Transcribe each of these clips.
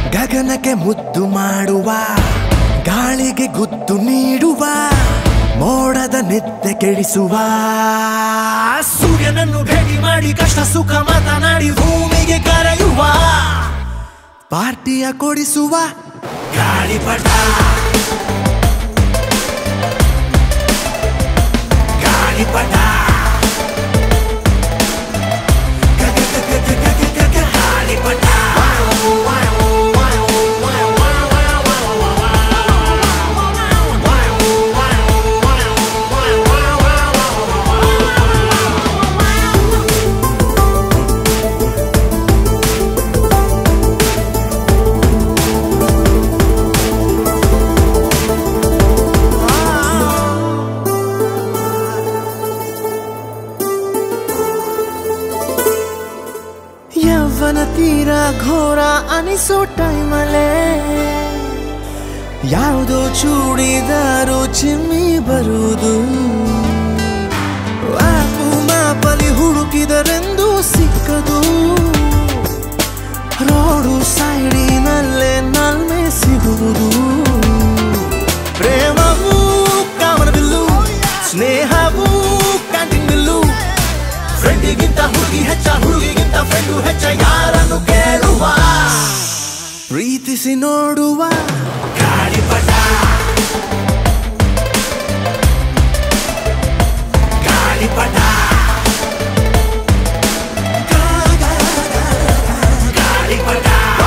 ಗಗನಕ್ಕೆ ಮುದ್ದು ಮಾಡುವ ಗಾಳಿಗೆ ಗುದ್ದು ನೀಡುವ ಮೋಡದ ನಿದ್ದೆ ಕೆಡಿಸುವ ಸೂರ್ಯನನ್ನು ಭೇಟಿ ಮಾಡಿ ಕಷ್ಟ ಸುಖ ಮಾತನಾಡಿ ಭೂಮಿಗೆ ಕರೆಯುವ ಪಾರ್ಟಿಯ ಕೊಡಿಸುವ ಗಾಳಿಪಟ ಗಾಳಿಪಟ ಗ- ಗ- ಗ- ಗ- ಗ- ಗ- ಗ- ಗ- ಗಾಳಿಪಟ ಯವ್ವನ ತೀರ ಘೋರ ಅನಿಸೋ ಟೈಮಲ್ಲೇ ಯಾವುದೋ ಚೂಡಿದಾರು ಚಿಮ್ಮಿ ಬರುವುದು ಆಪು ಮಾಪಲಿ ಹುಡುಕಿದರೆಂದು ಸಿಕ್ಕದು ರೋಡು ಸೈಡಿನಲ್ಲೇ ನಲ್ಮೆ ಸಿಗುವುದು ಪ್ರೇಮವೂ ಕಾಮನವಿಲ್ಲು ಸ್ನೇಹವೂ ಕ್ಯಾಂಟೀನ್ ಬಿಲ್ಲು ಫ್ರೆಂಡಿಗಿಂತ ಹುಡುಗಿ ಹೆಚ್ಚ ಹುಡುಗಿಗಿಂತ ಫ್ರೆಂಡು ಹೆಚ್ಚ ಯಾರನ್ನು ಕೇಳುವ ಪ್ರೀತಿಸಿ ನೋಡುವ ಗಾಳಿಪಟ ಗಾಳಿಪಟ ಗಾಳಿಪಟ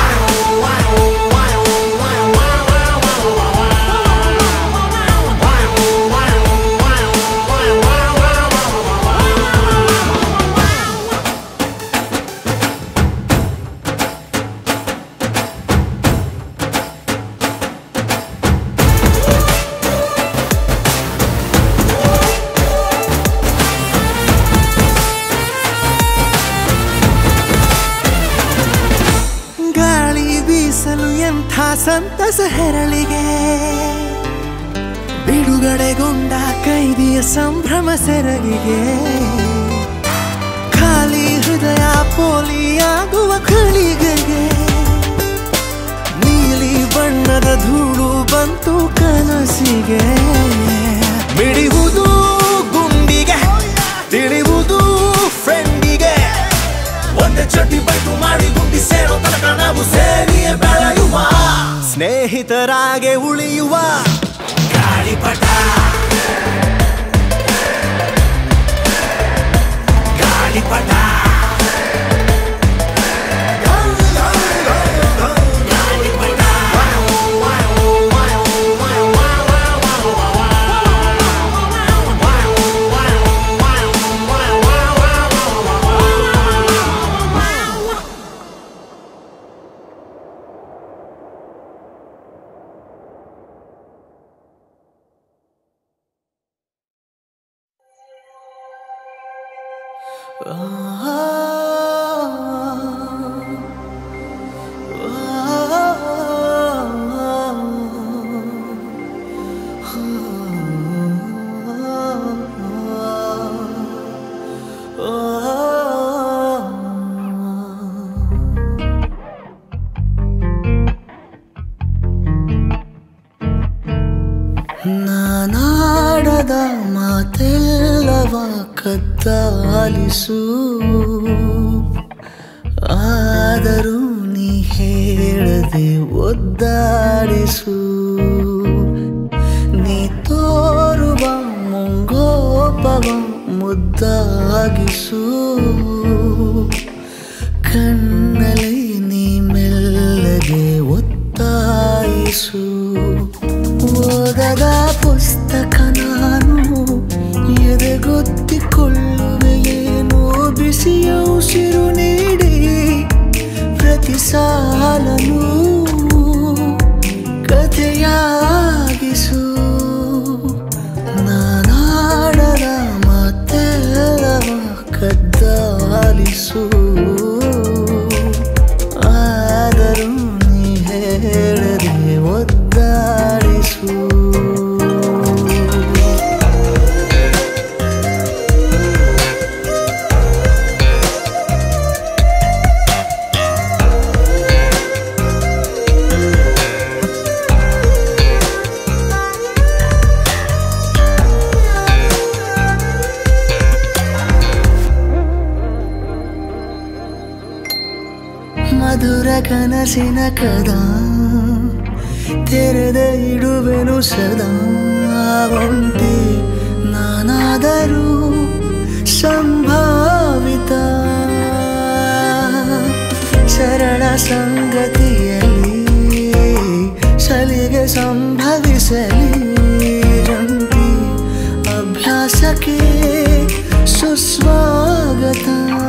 ಗಾಳಿ ಬೀಸಲು ಎಂಥ ಸಂತಸ ಹೆರಳಿಗೆ ಬಿಡುಗಡೆಗೊಂಡ ಕೈದಿಯ ಸಂಭ್ರಮ ಸೆರಗಿಗೆ ಖಾಲಿ ಹೃದಯ ಪೋಲಿಯಾಗುವ ಖಳಿಗೆಗೆ ನೀಲಿ ಬಣ್ಣದ ಧೂಳು ಬಂತು ಕನಸಿಗೆ ಮಿಡಿಯುವುದು ಗುಂಡಿಗೆ ತಿಳಿಯುವುದು ಫ್ರೆಂಡಿಗೆ ಒಂದೇ ಚಡ್ಡಿ ಬೈಟು ಮಾಡಿ ಗುಂಡಿ ಸೇರೋ ತನಕ ನಾವು ಸೇರಿಯೇ ಬೆಳೆಯುವ ಸ್ನೇಹಿತರಾಗೆ ಉಳಿಯುವ ಗಾಳಿಪಟ ಗಾಳಿಪಟ ನಾನಾಡದ ಮಾತೆಲ್ಲವ ಕದ್ದಾಲಿಸು ಆದರೂ ನೀ ಹೇಳದೆ ಒದ್ದಾಡಿಸು ನೀ ತೋರುವ ಮುಂಗೋಪವ ಮುದ್ದಾಗಿಸು ಕಣ್ಣಲ್ಲಿ ನೀ ಮೆಲ್ಲಗೆ ಒತ್ತಾಯಿಸು ಓದದ ಪುಸ್ತಕ ನಾನು ಎದೆಗೊತ್ತಿಕೊಳ್ಳುವೆಯೇನೋ ಬಿಸಿಯ ಉಸಿರು ನೀಡಿ ಪ್ರತಿ ಸಾಲನು ಕಥೆಯಾಗಿಸು ನಾನಾಡದ ಮಾತೆಲ್ಲವ ಕದ್ದಾಲಿಸು ಆದರೂ ನೀ ಹೇಳದೆ ಒದ್ದಾಡಿಸು ಗಾಳಿಪಟ ಕನಸಿನ ಕದ ತೆರೆದ ಇಡುವೆನು ಸದಾ ಒಂಟಿ ನಾನಾದರೂ ಸಂಭಾವಿತ ಸರಳ ಸಂಗತಿಯಲ್ಲಿ ಸಲಿಗೆ ಸಂಭವಿಸಲಿ ಜಂಟಿ ಅಭ್ಯಾಸಕ್ಕೆ ಸುಸ್ವಾಗತ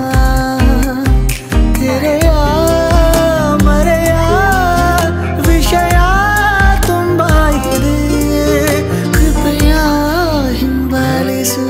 ತೆರೆಯ ಮರೆಯ ವಿಷಯ ತುಂಬ ಇದೆ ಕೃಪೆಯ ಹಿಂಬಾಲಿಸು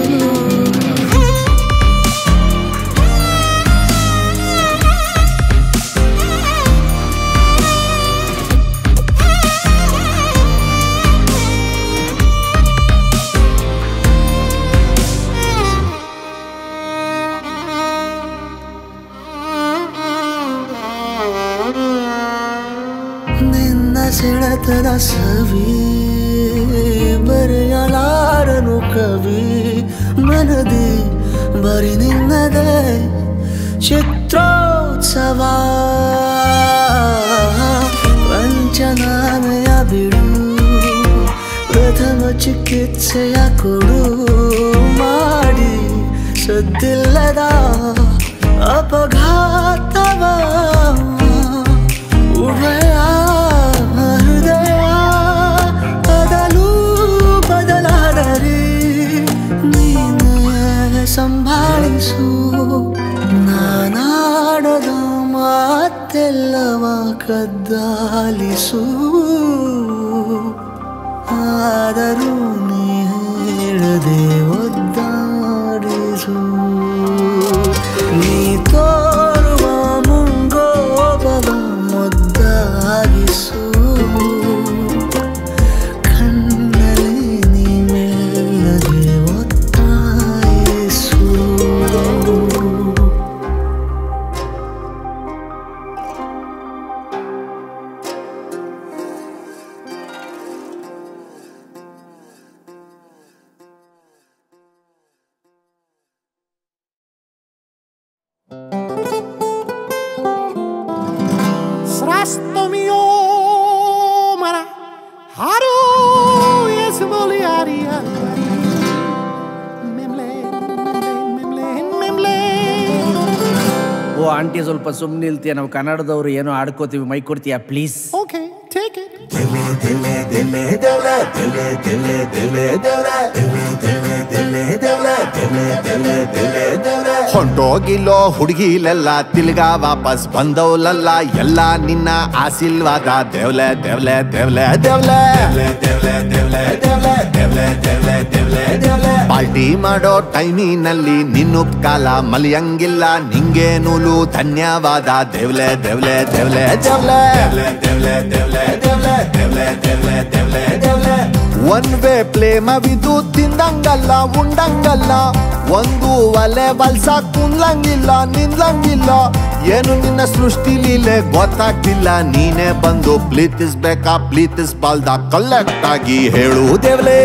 ನಿನ್ನ ಸೆಳೆತದ ಸವಿ ಬರೆಯಲಾರನು ಕವಿ ಮನದಿ ಬರಿ ನಿನ್ನದೇ ಚಿತ್ರೋತ್ಸವ ಪಂಚನಾಮೆಯ ಬಿಡು ಪ್ರಥಮ ಚಿಕಿತ್ಸೆಯ ಕೊಡು ಮಾಡಿ ಸದ್ದಿಲ್ಲದ ಅಪಘಾತವ ಉಭಯ ಹೃದಯ ಬದಲು ಬದಲಾದರೆ ನೀನೇ ಸಂಭಾಳಿಸು ನಾನಾಡದ ಮಾತೆಲ್ಲವ ಕದ್ದಾಲಿಸು ಆದರೂ ನೀ ಹೇಳದೆ ಒದ್ದಾಡಿಸು ನೀ ತೋರುವ ಮುಂಗೋಪವ ಮುದ್ದಾಗಿಸು ಕಣ್ಣಲ್ಲಿ ನೀ ಮೆಲ್ಲದೆ ಒತ್ತಾಯಿಸು Srasto mio mara Haru yes voliaria Memle memle memle ಓ ಆಂಟಿ ಸ್ವಲ್ಪ ಸುಮ್ಮನೆ ಇಲ್ತೀಯ ನಾವು ಕನ್ನಡದವ್ರು ಏನೋ ಆಡ್ಕೋತೀವಿ ಮೈ ಕೊಡ್ತೀಯಾ ಪ್ಲೀಸ್ Okay, take it ಹೊಂಟೋಗಿಲ್ಲೋ ಹುಡುಗಿಲೆಲ್ಲ ತಿಲ್ಗ ವಾಪಸ್ ಬಂದವಲಲ್ಲ ಎಲ್ಲ ನಿನ್ನ ಆಶೀರ್ವಾದ ದೇವ್ಲೆ ದೇವ್ಲೆ ದೇವ್ಲೆ ದೇವ್ಲೆ ಪಾರ್ಟಿ ಮಾಡೋ ಟೈಮಿನಲ್ಲಿ ನಿನ್ನುಪ್ಕಾಲ ಮಲಿಯಂಗಿಲ್ಲ ನಿಂಗೆ ನೂಲು ಧನ್ಯವಾದ ದೇವ್ಲೆ ದೇವ್ಲೆ ದೇವ್ಲೆ ದೇವ್ಲೆ ಒನ್ ವೇ ಪ್ಲೇಮವಿದು ತಿಂದಂಗಲ್ಲ ಉಂಡಂಗಲ್ಲ ಒಂದು ಒಲೆ ಬಲ್ಸ ಕುಂದ್ಲಂಗಿಲ್ಲ ನಿಂದ್ಲಂಗಿಲ್ಲ ಏನು ನಿನ್ನ ಸೃಷ್ಟಿ ಲೀಲೆ ಗೊತ್ತಾಗ್ತಿಲ್ಲ ನೀನೇ ಬಂದು ಪ್ಲೀತಿಸ್ಬೇಕಾ ಪ್ಲೀತಿಸ್ಬಾಲ್ದ ಕಲೆಕ್ಟ್ ಆಗಿ ಹೇಳು ದೇವ್ಲೆ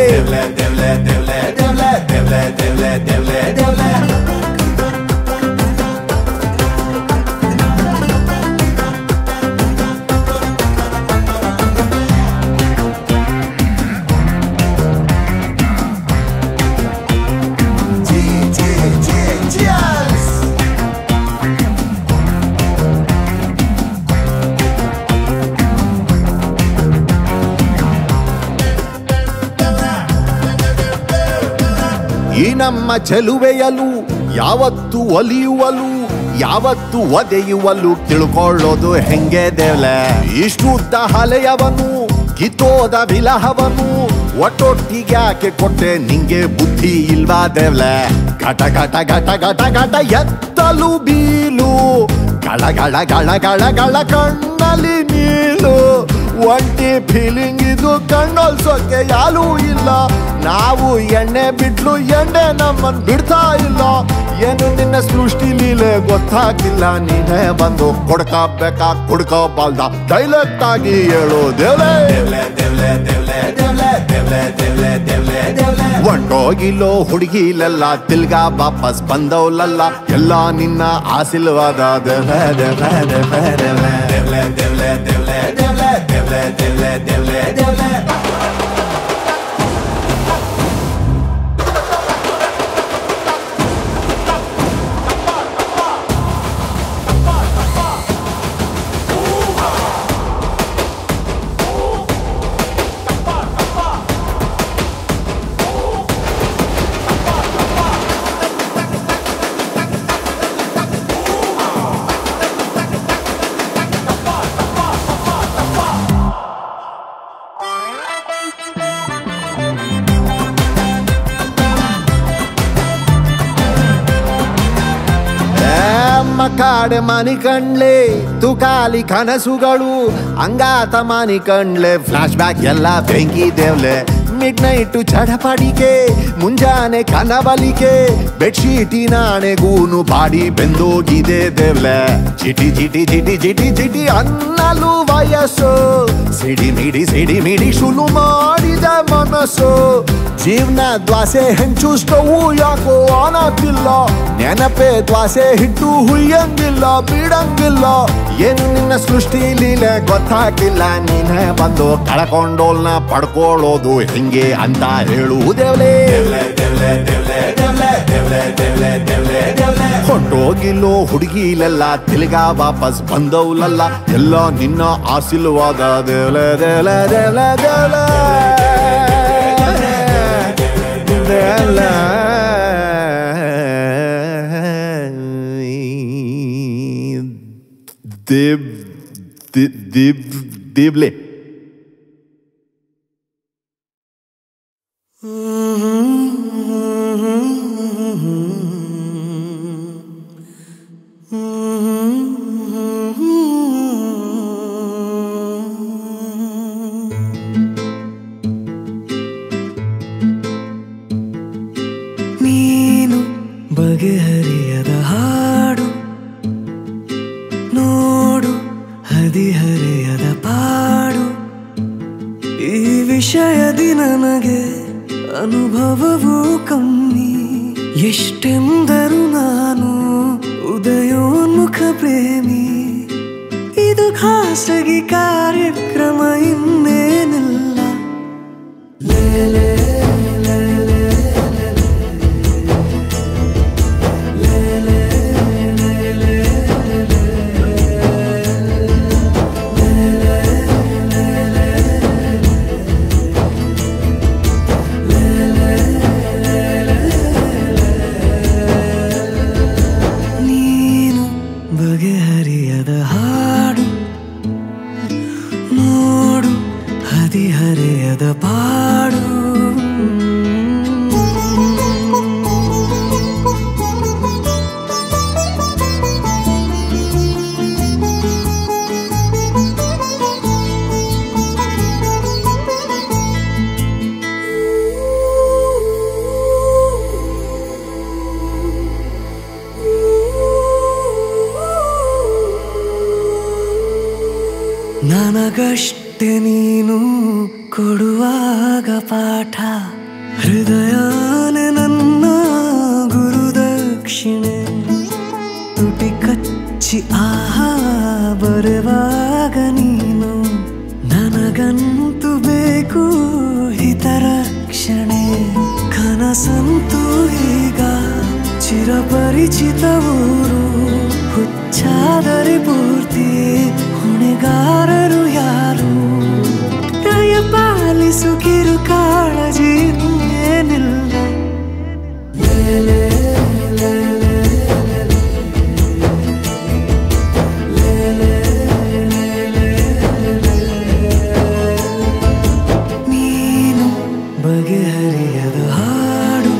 ಈ ನಮ್ಮ ಚೆಲುವೆಯಲು ಯಾವತ್ತು ಒಲಿಯುವಲು ಯಾವತ್ತು ಒದೆಯುವಲು ತಿಳ್ಕೊಳ್ಳೋದು ಹೆಂಗೆ ದೇವ್ಲೆ ಇಷ್ಟು ಉದ್ದ ಹಲೆಯವನು ಕಿತ್ತೋದ ವಿಲಹವನು ಒಟ್ಟೊಟ್ಟಿಗೆ ಯಾಕೆ ಕೊಟ್ಟೆ ನಿಂಗೆ ಬುದ್ಧಿ ಇಲ್ವಾ ದೇವ್ಲೆ ಘಟ ಘಟ ಘಟ ಘಟ ಘಟ ಎತ್ತಲು ಬೀಲು ಗಳ ಗಳ ಗಳ ಗಳ ಗಳ ಕಣ್ಣಲ್ಲಿ ನೀಲು ಒಂಟಿ ಫೀಲಿಂಗ್ ಇದು ಕಣ್ಣೊಲ್ಸೋಕೆ ಯಾರೂ ಇಲ್ಲ ನಾವು ಎಣ್ಣೆ ಬಿಟ್ಲು ಎಣ್ಣೆ ನಮ್ಮನ್ ಬಿಡ್ತಾ ಇಲ್ಲ ಏನು ನಿನ್ನ ಸೃಷ್ಟಿ ಲೀಲೆ ಗೊತ್ತಾಗಿಲ್ಲ ನೀನೇ ಬಂದು ಕೊಡ್ಕಬೇಕಾ ಕುಡ್ಕೋಬಾಲ್ದ ಡೈಲೆಕ್ಟ್ ಆಗಿ ಹೇಳು ದೇವ್ಲೆ ಒಂಟೋಗಿಲ್ಲೋ ಹುಡುಗಿಲೆಲ್ಲ ತಿಲ್ಗ ವಾಪಸ್ ಬಂದವಲಲ್ಲ ಎಲ್ಲ ನಿನ್ನ ಆಶೀರ್ವಾದ ದೇವ್ಲೆ ದೇವ್ಲೆ ದೇವ್ಲೆ ದೇವ್ಲೆ ದೇವ್ಲೆ ದೇವ್ಲೆ ದೇವ್ಲೆ ದೇವ್ಲೆ ದೇವ್ಲೆ ದೇವ್ಲೆ ದೇವ್ಲೆ ದೇವ್ಲೆ ಕಾಡೆ ಮನಿ ಕಣ್ಲೆ ತುಕಾಲಿ ಕನಸುಗಳು ಅಂಗಾತ ಮನಿ ಕಣ್ಲೆ ಫ್ಲಾಶ್ ಬ್ಯಾಕ್ ಎಲ್ಲ ಬೆಂಕಿ ದೇವ್ಲೆ ಮಿಡ್ ನೈಟ್ ಚಡಪಡಿಕೆ ಮುಂಜಾನೆ ಕನಬಲಿಕೆ ಬೆಡ್ಶೀಟಿನಾಣೆಗೂನು ಬಾಡಿ ಬೆಂದೋಗಿದೆ ದೇವ್ಲೆ ಚಿಟಿ ಚಿಟಿ ಚಿಟಿ ಚಿಟಿ ಚಿಟಿ ಅನ್ನಲು ವಯಸ್ಸು ಸಿಡಿ ಮಿಡಿ ಸಿಡಿ ಮಿಡಿ ಶುರು ಮಾಡಿದ ಮನಸ್ಸು ಜೀವನ ದ್ವಾಸೆ ಹೆಂಚು ಸ್ಟವು ಯಾಕೋ ಆನತಿಲ್ಲ ನೆನಪೆ ದ್ವಾಸೆ ಹಿಟ್ಟು ಹುಯ್ಯಂಗಿಲ್ಲ ಬಿಡಂಗಿಲ್ಲ ಏನು ನಿನ್ನ ಸೃಷ್ಟಿ ಲೀಲೆ ಗೊತ್ತಾಗಿಲ್ಲ ನೀನೇ ಬಂದು ಕಳ್ಕೊಂಡೋಲ್ನ ಪಡ್ಕೊಳ್ಳೋದು ಹೆಂಗೆ ಅಂತ ಹೇಳು ದೇವ್ಲೆ ಹೊಂಟೋಗಿಲ್ಲೋ ಹುಡುಗಿಲೆಲ್ಲ ತಿಲ್ಗ ವಾಪಸ್ ಬಂದವ್ಲಲ್ಲ ಎಲ್ಲ ನಿನ್ನ ಆಶೀರ್ವಾದ ದೇವ್ಲೆ ದೇವ್ಲೆ ದೇವ್ಲೆ ದೇವ್ಲೆ ದೇವ್ಲೆ ದೇವ್ ದಿ- ದಿವ್ ದಿವ್ಲೆ ನೀನು ಬಗೆಹರಿಯದ ಹಾಡು ನೋಡು ಹದಿಹರೆಯದ ಪಾಡು ಈ ವಿಷಯದಿ ನನಗೆ ಅನುಭವವೂ ಕಮ್ಮಿ ಎಷ್ಟೆಂದರು ನಾನು ಉದಯೋನ್ಮುಖ ಪ್ರೇಮಿ ಇದು ಖಾಸಗಿ ಕಾರ್ಯಕ್ರಮ ಇನ್ನೇನಿಲ್ಲ ನೀನು ಬಗೆಹರಿಯದ ಹಾಡು ನೋಡು ಹದಿಹರೆಯದ ಪಾಡು ನನಗಷ್ಟೆ ನೀನು ಕೊಡುವಾಗ ಪಾಠ ಹೃದಯನೇ ನನ್ನ ಗುರುದಕ್ಷಿಣೆ ತುಟಿ ಕಚ್ಚಿ ಆಹಾ ಬರುವಾಗ ನೀನು ನನಗಂತೂ ಬೇಕು ಹಿತರಕ್ಷಣೆ ಕನಸಂತೂ ಈಗ ಚಿರಪರಿಚಿತ ಊರು ಹುಚ್ಚಾದರೆ ಪೂರ್ತಿ ಹೊಣೆಗಾರರು ಯಾರು ದಯ ಪಾಲಿಸು ಕಿರು ಕಾಳಜಿ ಏನಿಲ್ಲ ನೀನು ಬಗೆಹರಿಯದ ಹಾಡು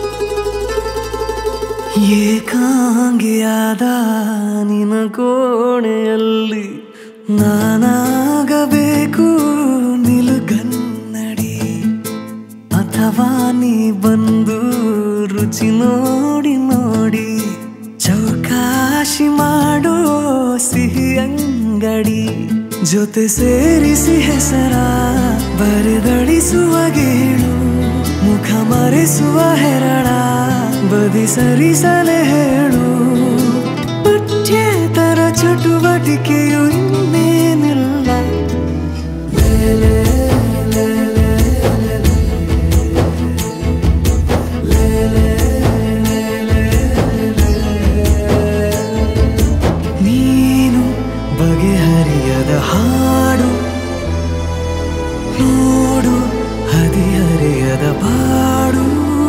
ಏಕಾಂಗಿಯಾದ ನಿನ ಗೋಳ ಕೋಣೆಯಲ್ಲಿ ನಾನಾಗಬೇಕು ನಿಲುಗನ್ನಡಿ ಅಥವಾ ನೀ ಬಂದು ರುಚಿ ನೋಡಿ ನೋಡಿ ಚೌಕಾಶಿ ಮಾಡೋ ಸಿಹಿ ಅಂಗಡಿ ಜೊತೆ ಸೇರಿಸಿ ಹೆಸರ ಬರೆದಳಿಸುವ ಗೇಳು ಮುಖ ಮರೆಸುವ ಹೆರಳ ಬದಿ ಸರಿಸಲೆ ಹೇಳು ಪಠ್ಯೇತರ ಚಟುವಟಿಕೆಯು ಇನ್ನೇನಿಲ್ಲ ಲೇಲೆ, ಲೇಲೆ, ನೀನು ಬಗೆಹರಿಯದ ಹಾಡು ನೋಡು ಹದಿಹರಿಯದ ಬಾಡು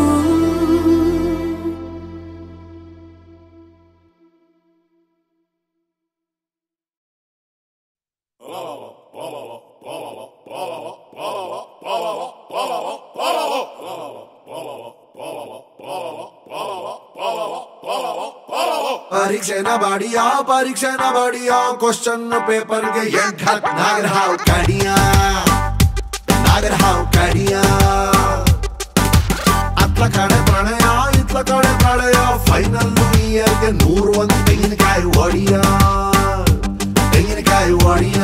ಪರೀಕ್ಷೆನ ಬಾಡಿಯ ಪರೀಕ್ಷೆನ ಬಾಡಿಯ ಕ್ವಶನ್ ಪೇಪರ್ಗೆ ಎಂಟ್ ಹತ್ ನಾಗರ ಹಾವು ಕಡಿಯ ನಾಗರ ಹಾವು ಕಡಿಯ ಅತ್ಲ ಕಡೆ ಪ್ರಣಯ ಇತ್ಲ ಕಡೆ ಪ್ರಳಯ ಫೈನಲ್ ಇಯರ್ಗೆ ನೂರು ಒಂದು ತೆಂಗಿನಕಾಯಿ ಒಡಿಯ ತೆಂಗಿನಕಾಯಿ ಒಡಿಯ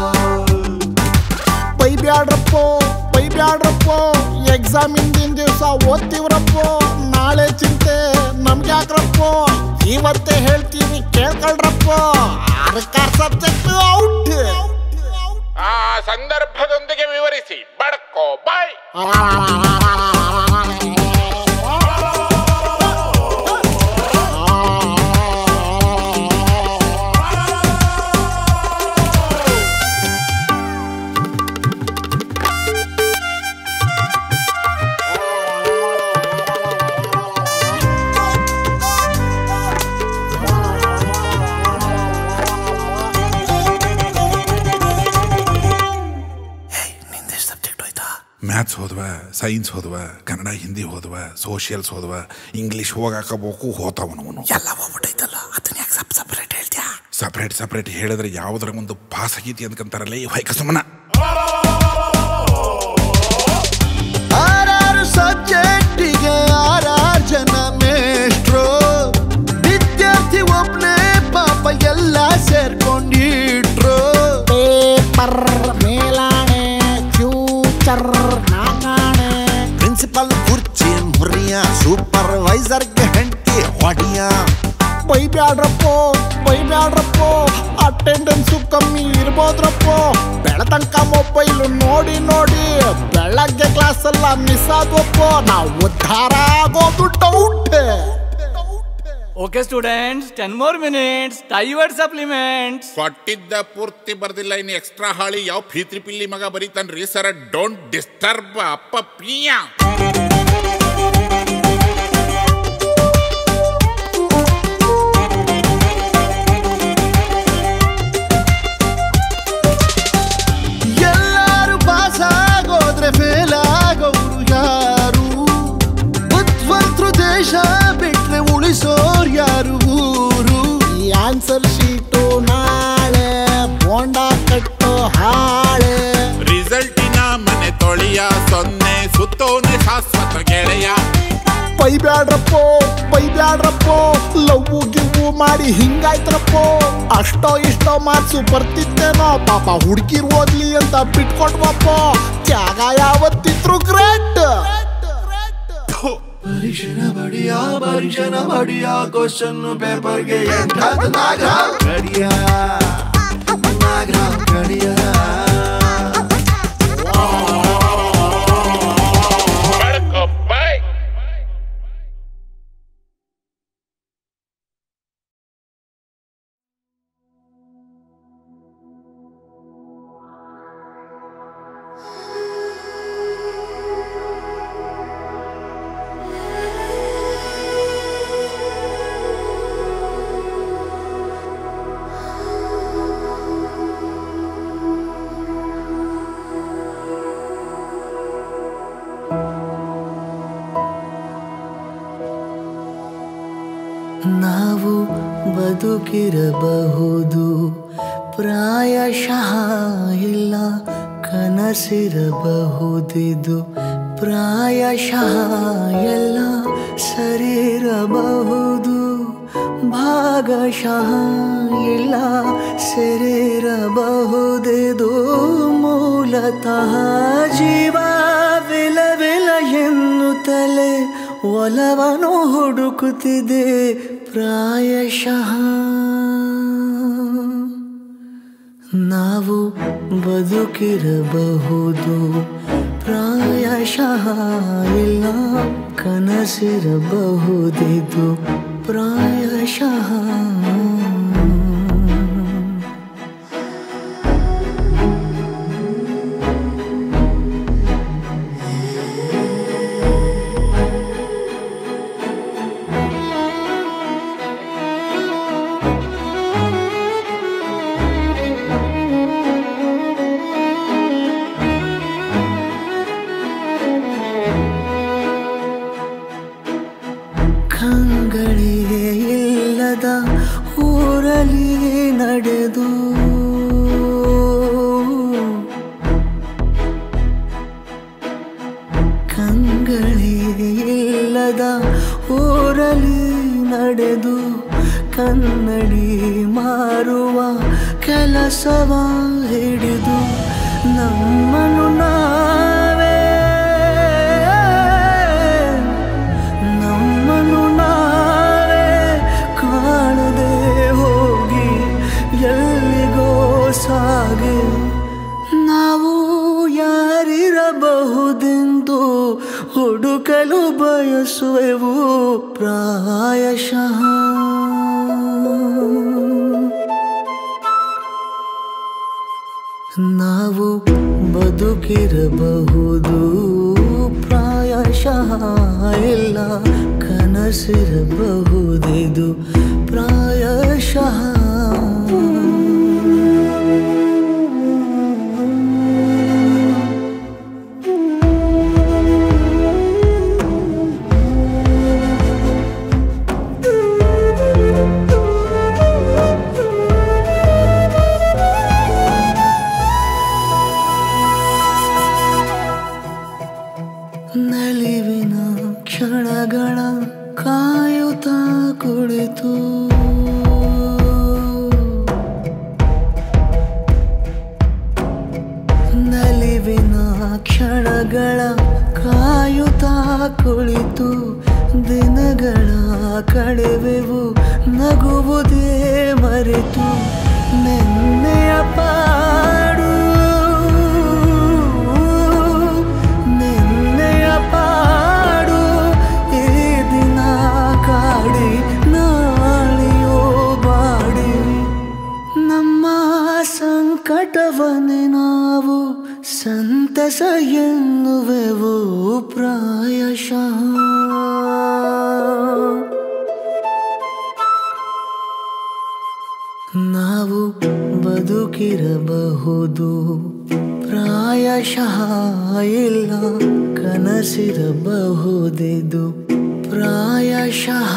ಬೈಬ್ಯಾಡ್ರಪ್ಪೋ ಬೈಬ್ಯಾಡ್ರಪ್ಪೋ ಎಕ್ಸಾಮ್ ಹಿಂದಿನ ದಿವಸ ಓದ್ತೀವ್ರಪ್ಪೋ ನಾಳೆ ಚಿಂತೆ ನಮ್ಗೆ ಯಾಕ್ರಪ್ಪೋ ಇವತ್ತೇ ಹೇಳ್ತೀವಿ ಕೇಳ್ಕೊಳ್ರಪ್ಪೋ ಆರ್ಕಾರ್ ಸಬ್ಜೆಕ್ಟ್ ಔಟ್ ಆ ಸಂದರ್ಭದೊಂದಿಗೆ ವಿವರಿಸಿ ಬಡ್ಕೋ ಬಾಯ್ ಮ್ಯಾಥ್ಸ್ ಹೋದ್ವ ಸೈನ್ಸ್ ಹೋದ್ವ ಕನ್ನಡ ಹಿಂದಿ ಹೋದ್ವ ಸೋಷಿಯಲ್ಸ್ ಹೋದ್ವ ಇಂಗ್ಲಿಷ್ ಹೋಗಾಕಬೇಕು ಹೋತಾವನವನು ಎಲ್ಲ ಹೋಗ್ಬಿಟ್ಟೈತಲ್ಲ ಅದನ್ನ ಯಾಕೆ ಸಪ್ ಸಪ್ರೇಟ್ ಹೇಳ್ತೀಯಾ ಸಪ್ರೇಟ್ ಸಪ್ರೇಟ್ ಹೇಳಿದ್ರೆ ಯಾವುದರ ಒಂದು ಪಾಸ್ ಆಗೈತಿ ಅಂದ್ಕಂತಾರಲ್ಲ ಈ ವೈಕ ಸುಮ್ಮನ ಆರಾರು ಸಬ್ಜೆಕ್ಟಿಗೆ ಆರಾರು ಜನ ಮೇಷ್ಟ್ರು ವಿದ್ಯಾರ್ಥಿ ಒಬ್ನೇ ಪಾಪ ಎಲ್ಲ ಸೇರ್ಕೊಂಡಿಟ್ರು ಪೇಪರ್ ಮೇಲಾಣೆ ಫ್ಯೂಚರ್ ನಾಕಾಣೆ ಪ್ರಿನ್ಸಿಪಲ್ ಕುರ್ಚಿ ಮುರಿಯ ಸೂಪರ್ವೈಸರ್ಗೆ ಹೆಂಡತಿ ಹೊಡಿಯ ಬೈಬ್ಯಾಡ್ರಪ್ಪೋ ಬೈಬ್ಯಾಡ್ರಪ್ಪೋ ಅಟೆಂಡೆನ್ಸು ಕಮ್ಮಿ ಇರ್ಬೋದ್ರಪ್ಪೋ ಬೆಳತಂಕ ಮೊಬೈಲು ನೋಡಿ ನೋಡಿ ಬೆಳಗ್ಗೆ ಕ್ಲಾಸ್ ಎಲ್ಲ ಮಿಸ್ ಆದ್ವಪ್ಪೋ ನಾವು ಉದ್ಧಾರ ಆಗೋದು doubt Okay, students, 10 more minutes. Divert supplements. ಕೊಟ್ಟಿದ್ದ ಪೂರ್ತಿ ಬರ್ದಿಲ್ಲ ಇನ್ನು ಎಕ್ಸ್ಟ್ರಾ ಹಾಳಿ ಯಾವ ಫೀತ್ರಿ ಪಿಲ್ಲಿ ಮಗ ಬರೀತಾನ್ರಿ ಸರ ಡೋಂಟ್ ಡಿಸ್ಟರ್ಬ್ ಅಪ್ಪ ಪಿಯ ಎಲ್ಲಾರು ಪಾಸ್ ಆಗೋದ್ರೆ ಫೇಲ್ ಆಗೋರು ಯಾರು ಬುದ್ಧಿವಂತರು ದೇಶ ಬಿಟ್ರೆ ಉಳಿಸೋರ್ ಯಾರು ಊರು ಈ ಆನ್ಸರ್ ಶೀಟು ನಾಳೆ ಬೋಂಡ ಕಟ್ಟೋ ಹಾಳೆ ರಿಸಲ್ಟಿನ ಮನೆ ತೊಳೆಯ ಸೊನ್ನೆ ಸುತ್ತೋನೆ ಶಾಶ್ವತ ಗೆಳೆಯ ಬೈಬ್ಯಾಡ್ರಪ್ಪೋ ಬೈಬ್ಯಾಡ್ರಪ್ಪೋ ಲವ್ ಗಿವ್ ಮಾಡಿ ಹಿಂಗಾಯ್ತ್ರಪ್ಪೋ ಅಷ್ಟೋ ಇಷ್ಟೋ ಮಾರ್ಕ್ಸು ಬರ್ತಿತ್ತೇನೋ ಪಾಪ ಹುಡುಗಿರ್ ಓದ್ಲಿ ಅಂತ ಬಿಟ್ಕೊಟ್ವಪ್ಪೋ ತ್ಯಾಗ ಯಾವತ್ತಿದ್ರು ಗ್ರೇಟ್ ಪರೀಕ್ಷೆನ ಬಡಿಯ ಪರೀಕ್ಷೆನ ಬಡಿಯ ಕ್ವಶನ್ ಪೇಪರ್ಗೆ ಎಂಟಾದ ನಾಗರ ಕಡಿಯ ನಾಗರ ಕಡಿಯ ಬಡ್ಕೋ ಬಾಯ್ ಆ ಬದುಕಿರಬಹುದು ಪ್ರಾಯಶಃ ಇಲ್ಲ ಕನಸಿರಬಹುದಿದು ಪ್ರಾಯಶಃ ಎಲ್ಲ ಸರಿರಬಹುದು ಭಾಗಶಃ ಇಲ್ಲ ಸರಿರಬಹುದಿದು ಮೂಲತಃ ಜೀವವಿಲವಿಲ ಎನ್ನುತ್ತಲೇ ಒಲವನು ಹುಡುಕುತ್ತಿದೆ ಪ್ರಾಯಶಃ ನಾವು ಬದುಕಿರಬಹುದು ಪ್ರಾಯಶಃ ಇಲ್ಲ ಕನಸಿರಬಹುದಿದು ಪ್ರಾಯಶಃ ಕಂಗಳೇ ಇಲ್ಲದ ಊರಲಿ ನಡೆದು ಕಂಗಳೇ ಇಲ್ಲದ ಊರಲಿ ನಡೆದು ಕನ್ನಡಿ ಮಾರುವ ಕೆಲಸವ ಹಿಡಿದು ನಮ್ಮನ್ನು ನಾವೇ ನಮ್ಮನ್ನು ನಾವೇ ಕಾಣದೆ ಹೋಗಿ ಎಲ್ಲಿಗೋ ಸಾಗಿ ನಾವು ಯಾರಿರಬಹುದೆಂದು ಹುಡುಕಲು ಬಯಸುವೆವು ಪ್ರಾಯಶಃ ನಾವು ಬದುಕಿರಬಹುದು ಪ್ರಾಯಶಃ ಇಲ್ಲ ಕನಸಿರಬಹುದಿದು ಪ್ರಾಯಶಃ ನಲಿವಿನ ಕ್ಷಣಗಳ ಕಾಯುತ್ತಾ ಕುಳಿತು ನಲಿವಿನ ಕ್ಷಣಗಳ ಕಾಯುತ್ತಾ ಕುಳಿತು ದಿನಗಳ ಕಳೆವೆವು ನಗುವುದೇ ಮರೆತು ನೆನ್ನೆಯ ಪಾಡು ನಿನ್ನೆಯ ಪಾಡು ಈ ದಿನ ಕಾಡಿ ನಾಳೆಯೋ ಬಾಡಿ ನಮ್ಮ ಸಂಕಟವನ್ನೇ ನಾವು ಸಂತಸ ಎನ್ನುವೆವು ಪ್ರಾಯಶಃ ನಾವು ಬದುಕಿರಬಹುದು ಪ್ರಾಯಶಃ ಇಲ್ಲ ಕನಸಿರಬಹುದಿದು ಪ್ರಾಯಶಃ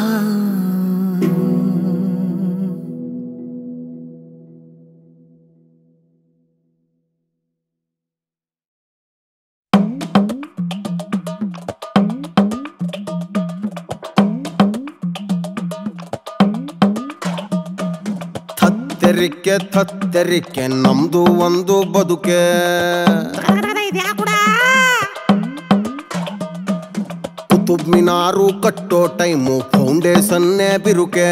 ಥತ್ತೆರಿಕೆ ಥತ್ತೆರಿಕೆ ನಮ್ದು ಒಂದು ಬದುಕೆ ಕುತುಬ್ ಮಿನಾರು ಕಟ್ಟೋ ಟೈಮು ಫೌಂಡೇಶನ್ನೇ ಬಿರುಕೆ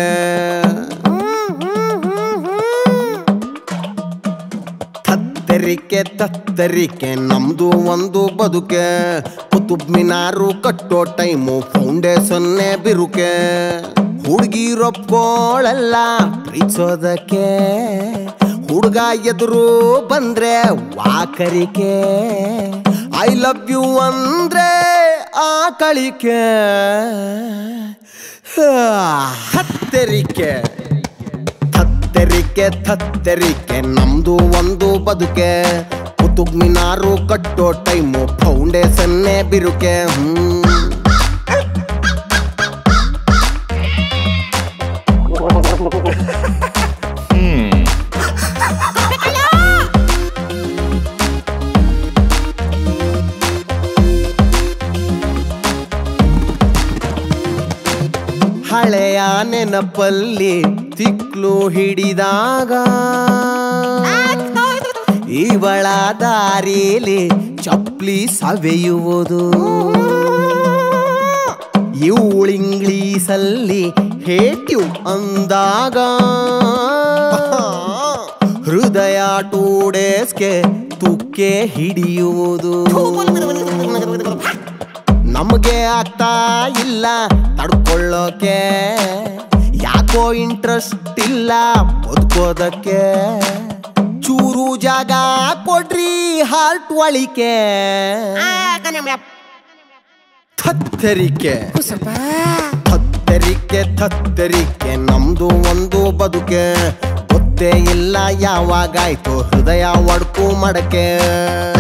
ಥತ್ತೆರಿಕೆ ತತ್ತರಿಕೆ ನಮ್ದು ಒಂದು ಬದುಕೆ ಕುತುಬ್ ಮಿನಾರು ಕಟ್ಟೋ ಟೈಮು ಫೌಂಡೇಶನ್ನೇ ಬಿರುಕೆ ಹುಡುಗಿರೊಪ್ಕೊಳ್ಳಲ್ಲ ಪ್ರೀತಿಸೋದಕ್ಕೆ ಹುಡುಗ ಎದುರು ಬಂದ್ರೆ ವಾಕರಿಕೆ ಐ ಲವ್ ಯು ಅಂದ್ರೆ ಆ ಕಳಿಕೆ ಹತ್ತೆರಿಕೆ ಥತ್ತೆರಿಕೆ ಥತ್ತೆರಿಕೆ ನಮ್ದು ಒಂದು ಬದುಕೆ ಕುತುಬ್ ಮಿನಾರು ಕಟ್ಟೋ ಟೈಮು ಫೌಂಡೇಶನ್ನೇ ಬಿರುಕೆ ಹ್ಮ್ ನೆನಪಲ್ಲಿ ತಿಕ್ಲು ಹಿಡಿದಾಗ ಇವಳ ದಾರಿಲಿ ಚಪ್ಲಿ ಸವೆಯುವುದು ಇವಳಿಂಗ್ಲೀಸಲ್ಲಿ ಹೇಟ್ಯು ಅಂದಾಗ ಹೃದಯ ಟೂ ಡೇಸ್ಗೆ ತುಕ್ಕೆ ಹಿಡಿಯುವುದು ನಮಗೆ ಆಗ್ತಾ ಇಲ್ಲ ತಡ್ಕೊಳ್ಳೋಕೆ ಯಾಕೋ ಇಂಟ್ರೆಸ್ಟ್ ಇಲ್ಲ ಬದುಕೋದಕ್ಕೆ ಚೂರು ಜಾಗ ಕೊಡ್ರಿ ಹಾರ್ಟ್ ಒಳಿಕೆ ಥತ್ತರಿಕೆ ಥತ್ತರಿಕೆ ಥತ್ತರಿಕೆ ನಮ್ದು ಒಂದು ಬದುಕೆ ಗೊತ್ತೇ ಇಲ್ಲ ಯಾವಾಗಾಯ್ತು ಹೃದಯ ಒಡ್ಕು ಮಡಕೆ